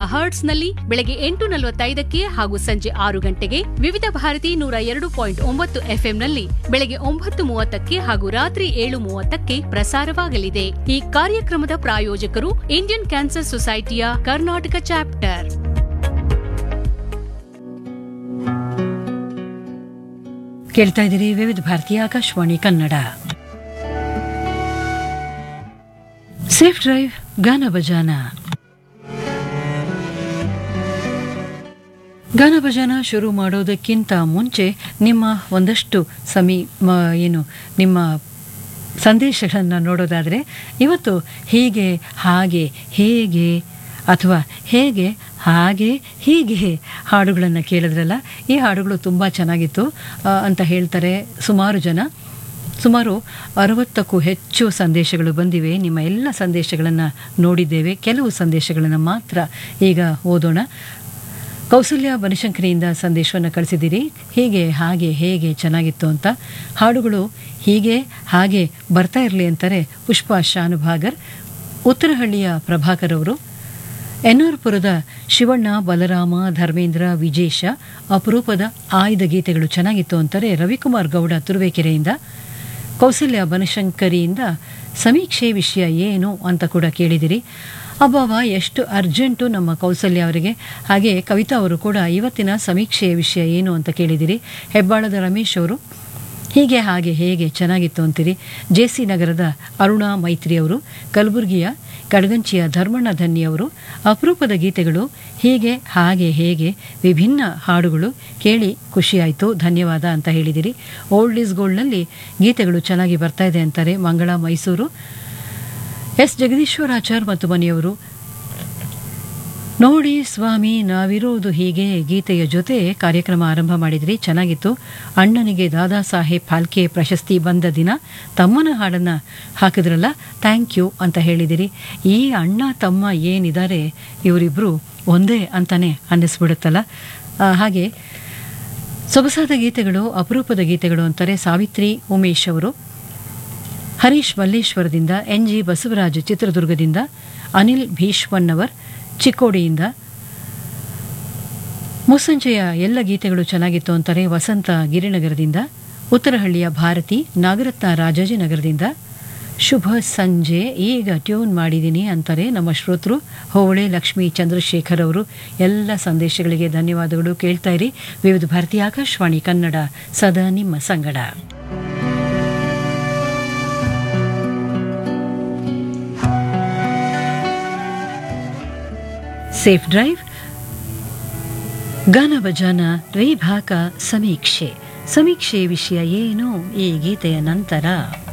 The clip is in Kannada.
ಹರ್ಟ್ಸ್ನಲ್ಲಿ ಬೆಳಗ್ಗೆ ಎಂಟು ನಲವತ್ತೈದಕ್ಕೆ ಹಾಗೂ ಸಂಜೆ ಆರು ಗಂಟೆಗೆ ವಿವಿಧ ಭಾರತಿ ನೂರ ಎರಡು ಪಾಯಿಂಟ್ ಒಂಬತ್ತು ಎಫ್ಎಂನಲ್ಲಿ ಬೆಳಗ್ಗೆ ಒಂಬತ್ತು ಮೂವತ್ತಕ್ಕೆ ಹಾಗೂ ರಾತ್ರಿ ಏಳು ಮೂವತ್ತಕ್ಕೆ ಪ್ರಸಾರವಾಗಲಿದೆ ಈ ಕಾರ್ಯಕ್ರಮದ ಪ್ರಾಯೋಜಕರು ಇಂಡಿಯನ್ ಕ್ಯಾನ್ಸರ್ ಸೊಸೈಟಿಯ ಕರ್ನಾಟಕ ಚಾಪ್ಟರ್ ಕೇಳ್ತಾ ಇದ್ದೀರಿ ವಿವಿಧ ಭಾರತೀಯ ಆಕಾಶವಾಣಿ ಕನ್ನಡ ಸೇಫ್ ಡ್ರೈವ್ ಗಾನ ಬಜಾನ ಗಾನ ಭಜನ ಶುರು ಮಾಡೋದಕ್ಕಿಂತ ಮುಂಚೆ ನಿಮ್ಮ ಒಂದಷ್ಟು ಸಮಿ ಮ- ಏನು ನಿಮ್ಮ ಸಂದೇಶಗಳನ್ನು ನೋಡೋದಾದರೆ ಇವತ್ತು ಹೀಗೆ ಹಾಗೆ ಹೇಗೆ ಅಥವಾ ಹೇಗೆ ಹಾಗೆ ಹೀಗೆ ಹಾಡುಗಳನ್ನು ಕೇಳಿದ್ರಲ್ಲ ಈ ಹಾಡುಗಳು ತುಂಬ ಚೆನ್ನಾಗಿತ್ತು ಆ, ಅಂತ ಹೇಳ್ತಾರೆ ಸುಮಾರು ಜನ ಸುಮಾರು ಅರವತ್ತಕ್ಕೂ ಹೆಚ್ಚು ಸಂದೇಶಗಳು ಬಂದಿವೆ ನಿಮ್ಮ ಎಲ್ಲ ಸಂದೇಶಗಳನ್ನು ನೋಡಿದ್ದೇವೆ ಕೆಲವು ಸಂದೇಶಗಳನ್ನು ಮಾತ್ರ ಈಗ ಓದೋಣ ಕೌಸಲ್ಯ ಬನಶಂಕರಿಯಿಂದ ಸಂದೇಶವನ್ನು ಕಳಿಸಿದ್ದೀರಿ ಹೀಗೆ ಹಾಗೆ ಹೇಗೆ ಚೆನ್ನಾಗಿತ್ತು ಅಂತ ಹಾಡುಗಳು ಹೀಗೆ ಹಾಗೆ ಬರ್ತಾ ಇರಲಿ ಅಂತಾರೆ ಪುಷ್ಪ ಶಾನುಭಾಗರ್ ಉತ್ತರಹಳ್ಳಿಯ ಪ್ರಭಾಕರ್ ಅವರು ಎನ್ನೂರ್ಪುರದ ಶಿವಣ್ಣ ಬಲರಾಮ ಧರ್ಮೇಂದ್ರ ವಿಜೇಶ ಅಪರೂಪದ ಆಯ್ದ ಗೀತೆಗಳು ಚೆನ್ನಾಗಿತ್ತು ಅಂತಾರೆ ರವಿಕುಮಾರ್ ಗೌಡ ತುರುವೇಕೆರೆಯಿಂದ ಕೌಸಲ್ಯ ಬನಶಂಕರಿಯಿಂದ ಸಮೀಕ್ಷೆ ವಿಷಯ ಏನು ಅಂತ ಕೂಡ ಕೇಳಿದಿರಿ ಅಬ್ಬವ ಎಷ್ಟು ಅರ್ಜೆಂಟು ನಮ್ಮ ಕೌಸಲ್ಯ ಅವರಿಗೆ ಹಾಗೆ ಕವಿತಾ ಅವರು ಕೂಡ ಇವತ್ತಿನ ಸಮೀಕ್ಷೆಯ ವಿಷಯ ಏನು ಅಂತ ಕೇಳಿದಿರಿ ಹೆಬ್ಬಾಳದ ರಮೇಶ್ ಅವರು ಹೀಗೆ ಹಾಗೆ ಹೇಗೆ ಚೆನ್ನಾಗಿತ್ತು ಅಂತೀರಿ ಜೆ ಸಿ ನಗರದ ಅರುಣಾ ಮೈತ್ರಿ ಅವರು ಕಲಬುರಗಿಯ ಕಡಗಂಚಿಯ ಧರ್ಮಣ್ಣ ಧನ್ಯ ಅವರು ಅಪರೂಪದ ಗೀತೆಗಳು ಹೀಗೆ ಹಾಗೆ ಹೇಗೆ ವಿಭಿನ್ನ ಹಾಡುಗಳು ಕೇಳಿ ಖುಷಿಯಾಯಿತು ಧನ್ಯವಾದ ಅಂತ ಹೇಳಿದಿರಿ ಓಲ್ಡ್ ಈಸ್ ಗೋಲ್ಡ್ನಲ್ಲಿ ಗೀತೆಗಳು ಚೆನ್ನಾಗಿ ಬರ್ತಾ ಇದೆ ಅಂತಾರೆ ಮಂಗಳ ಮೈಸೂರು ಎಸ್ ಜಗದೀಶ್ವರಾಚಾರ್ ಮತ್ತು ಮನೆಯವರು ನೋಡಿ ಸ್ವಾಮಿ ನಾವಿರೋದು ಹೀಗೆ ಗೀತೆಯ ಜೊತೆ ಕಾರ್ಯಕ್ರಮ ಆರಂಭ ಮಾಡಿದ್ರಿ ಚೆನ್ನಾಗಿತ್ತು ಅಣ್ಣನಿಗೆ ದಾದಾ ಸಾಹೇಬ್ ಫಾಲ್ಕೆ ಪ್ರಶಸ್ತಿ ಬಂದ ದಿನ ತಮ್ಮನ ಹಾಡನ್ನು ಹಾಕಿದ್ರಲ್ಲ ಥ್ಯಾಂಕ್ ಯು ಅಂತ ಹೇಳಿದಿರಿ ಈ ಅಣ್ಣ ತಮ್ಮ ಏನಿದ್ದಾರೆ ಇವರಿಬ್ಬರು ಒಂದೇ ಅಂತಾನೆ ಅನ್ನಿಸ್ಬಿಡುತ್ತಲ್ಲ ಆ, ಹಾಗೆ ಸೊಗಸಾದ ಗೀತೆಗಳು ಅಪರೂಪದ ಗೀತೆಗಳು ಅಂತಾರೆ ಸಾವಿತ್ರಿ ಉಮೇಶ್ ಅವರು ಹರೀಶ್ ಮಲ್ಲೇಶ್ವರದಿಂದ ಎನ್ ಜಿ ಬಸವರಾಜ್ ಚಿತ್ರದುರ್ಗದಿಂದ ಅನಿಲ್ ಭೀಶ್ವನ್ನವರ್ ಚಿಕ್ಕೋಡಿಯಿಂದ ಮುಸ್ಸಂಜೆಯ ಎಲ್ಲ ಗೀತೆಗಳು ಚೆನ್ನಾಗಿತ್ತು ಅಂತಾರೆ ವಸಂತ ಗಿರಿನಗರದಿಂದ ಉತ್ತರಹಳ್ಳಿಯ ಭಾರತಿ ನಾಗರತ್ನ ರಾಜಾಜಿನಗರದಿಂದ ಶುಭ ಸಂಜೆ ಈಗ ಟ್ಯೂನ್ ಮಾಡಿದ್ದೀನಿ ಅಂತಾರೆ ನಮ್ಮ ಶ್ರೋತೃ ಹೋವಳೆ ಲಕ್ಷ್ಮೀ ಚಂದ್ರಶೇಖರ್ ಅವರು ಎಲ್ಲ ಸಂದೇಶಗಳಿಗೆ ಧನ್ಯವಾದಗಳು ಕೇಳ್ತಾ ಇರಿ ವಿವಿಧ ಭಾರತಿ ಆಕಾಶವಾಣಿ ಕನ್ನಡ ಸದಾ ನಿಮ್ಮ ಸಂಗಡ ಸೇಫ್ ಡ್ರೈವ್ ಗಾನ ಭಜಾನ ವಿಭಾಗ ಸಮೀಕ್ಷೆ ಸಮೀಕ್ಷೆ ವಿಷಯ ಏನು ಈ ಗೀತೆಯ ನಂತರ